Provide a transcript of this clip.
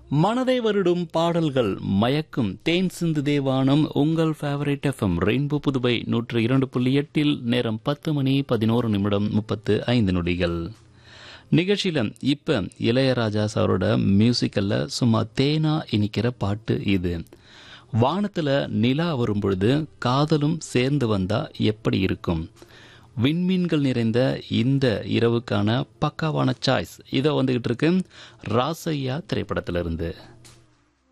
மனதை வருடும் பாடல்கள் மயக்கும் தேன் சிந்து தேவானம் உங்கள் ஃபேவரட் எஃப்எம் ரெயின்போ புதுவை நூற்று இரண்டு புள்ளி எட்டில் நேரம் பத்து மணி பதினோரு நிமிடம் முப்பத்து ஐந்து நொடிகள் நிகழ்ச்சியில இப்ப இளையராஜா சாரோட மியூசிக்கல்ல சும்மா தேனா இனிக்கிற பாட்டு இது வானத்துல நிலா வரும் பொழுது காதலும் சேர்ந்து வந்தா எப்படி இருக்கும் விண்மீன்கள் நிறைந்த இந்த இரவுக்கான பக்காவான சாய்ஸ் இதோ வந்துகிட்டு இருக்கு ராசையா திரைப்படத்திலிருந்து